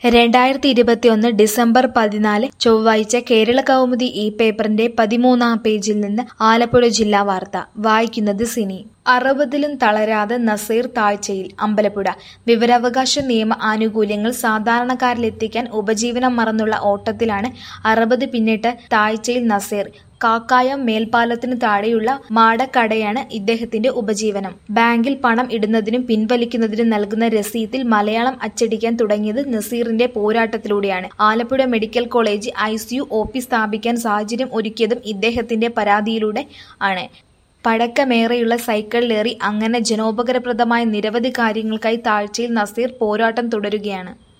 രണ്ടായിരത്തി ഇരുപത്തിയൊന്ന് ഡിസംബർ പതിനാല് ചൊവ്വാഴ്ച കേരള കൗമുദി ഈ പേപ്പറിന്റെ പതിമൂന്നാം പേജിൽ നിന്ന് ആലപ്പുഴ ജില്ലാ വാർത്ത വായിക്കുന്നത് സിനി അറുപതിലും തളരാതെ നസീർ താഴ്ചയിൽ അമ്പലപ്പുഴ വിവരാവകാശ നിയമ ആനുകൂല്യങ്ങൾ സാധാരണക്കാരിലെത്തിക്കാൻ ഉപജീവനം മറന്നുള്ള ഓട്ടത്തിലാണ് അറുപത് പിന്നിട്ട് താഴ്ചയിൽ നസീർ കാക്കായം മേൽപ്പാലത്തിന് താഴെയുള്ള മാടക്കടയാണ് ഇദ്ദേഹത്തിന്റെ ഉപജീവനം ബാങ്കിൽ പണം ഇടുന്നതിനും പിൻവലിക്കുന്നതിനും നൽകുന്ന രസീതിൽ മലയാളം അച്ചടിക്കാൻ തുടങ്ങിയത് നസീറിന്റെ പോരാട്ടത്തിലൂടെയാണ് Alappuzha medical college I C U O P സ്ഥാപിക്കാൻ സാഹചര്യം ഒരുക്കിയതും ഇദ്ദേഹത്തിന്റെ പരാതിയിലൂടെ ആണ് പഴക്കമേറെയുള്ള സൈക്കിളിലേറി അങ്ങനെ ജനോപകാരപ്രദമായ നിരവധി കാര്യങ്ങൾക്കായി താഴ്ചയിൽ നസീർ പോരാട്ടം തുടരുകയാണ്